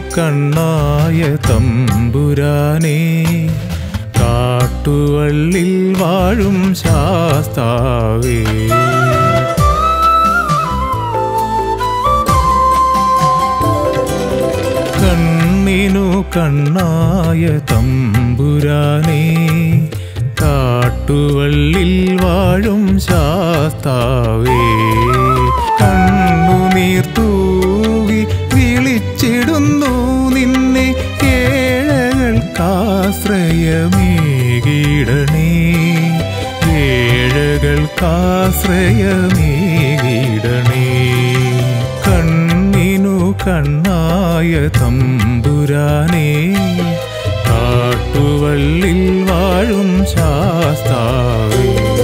കണ്ണായ തമ്പുരാനെ കാട്ടുവള്ളിൽ വാഴും ശാസ്താവേ കണ്ണിനു കണ്ണായ തമ്പുരാനെ കാട്ടുവള്ളിൽ വാഴും ശാസ്താവേ കണ്ണുനീർ തൂകി വിളിച്ചിടുന്നു നിന്നെ ഏഴകൾക്കാശ്രയമേകിടണേ ഏഴകൾക്കാശ്രയമേകിടണേ കണ്ണിനു കണ്ണായ തമ്പുരാനെ കാട്ടുവള്ളിൽ വാഴും ശാസ്താവേ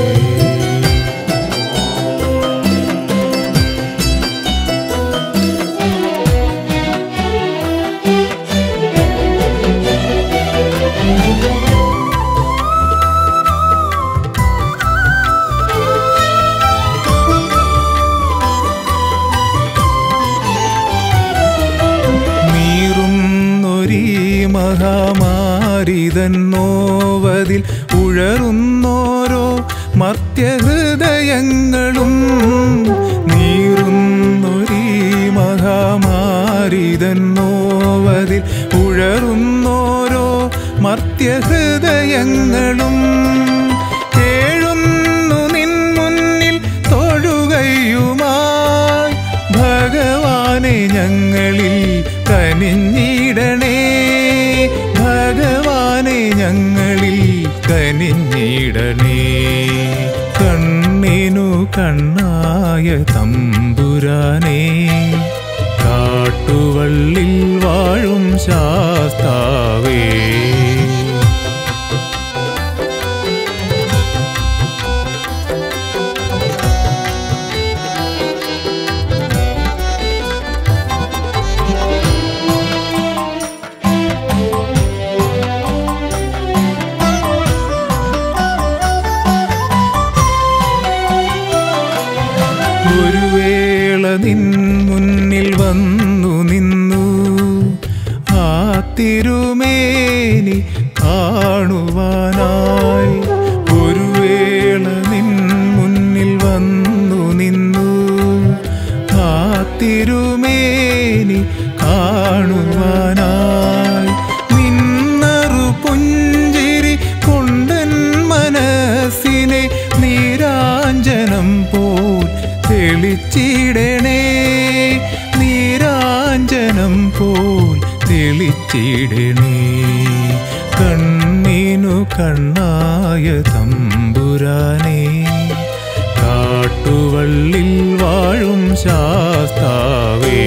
നീറുന്നൊരീ മഹാമാരിതൻ നോവതിൽ ഉഴറുന്നോരോ മർത്യഹൃദയങ്ങളും നീറുന്നൊരീ മഹാമാരിതൻ നോവതിൽ ഉഴറുന്നോരോ മർത്യഹൃദയങ്ങളും കേഴുന്നു നിൻ മുന്നിൽ തൊഴുകയുമായി ഭഗവാനെ ഞങ്ങളിൽ കനിഞ്ഞിടണേ ഭഗവാനെ ഞങ്ങളിൽ കനിഞ്ഞിടണേ കണ്ണിനു കണ്ണായ തമ്പുരാനെ കാട്ടുവള്ളിൽ വാഴും ശാസ്താവേ ഒരു വേള നിൻ മുന്നിൽ വന്നു നിന്നു ആ തിരുമേനി കാണുവാനായി ഒരു വേള നിൻ മുന്നിൽ വന്നു നിന്നു ആ തിരുമേനി കാണുവാനായി നിന്നറു പുഞ്ചിരി കൊണ്ടൻ മനസ്സിനെ നീരാഞ്ജനം പോൽ തെളിച്ചിടണേ നീരാഞ്ജനം പോൽ തെളിച്ചിടണേ കണ്ണിനു കണ്ണായ തമ്പുരാനെ കാട്ടുവള്ളിൽ വാഴും ശാസ്താവേ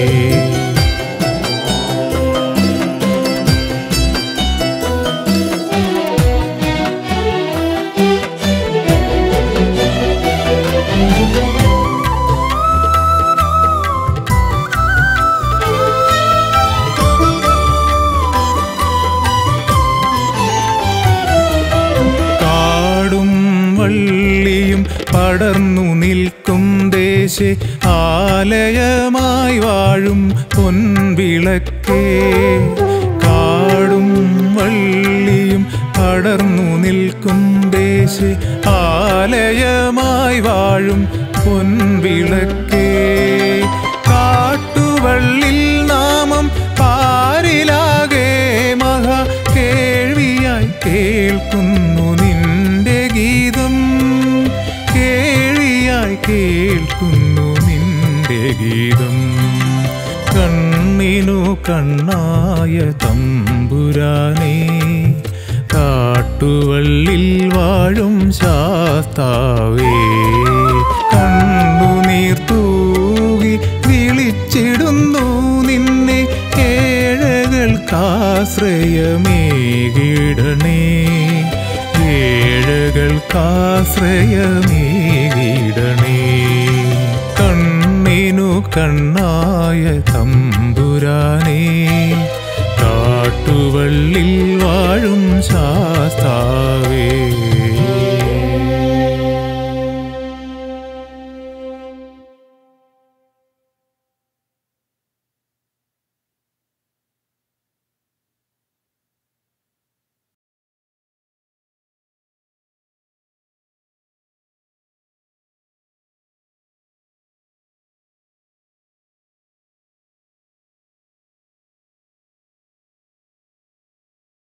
കാടും വള്ളിയും പടർന്നു നിൽക്കും ദേശെ ആലയമായി വാഴും പൊൻവിളക്കേ കാടും വള്ളിയും പടർന്നു നിൽക്കും ദേശെ ആലയമായി വാഴും പൊൻവിളക്കേ കാട്ടുവള്ളിൽ നാമം പാരിലാകെ മഹാ കേൾവിയായി കേൾക്കുന്നു നിന്റെ ഗീതം കേൾവിയായി കേൾക്കുന്നു നിന്റെ ഗീതം കണ്ണിനു കണ്ണായ തമ്പുരാനെ കാട്ടുവള്ളിൽ വാഴും ശാസ്താവേ കണ്ണുനീർ തൂകി വിളിച്ചിടുന്നു നിന്നെ ഏഴകൾക്കാശ്രയമേകിടണേ ഏഴകൾക്കാശ്രയമേകിടണേ കണ്ണിനു കണ്ണായ തമ്പുരാനെ കാട്ടുവള്ളിൽ വാഴും ശാസ്താവേ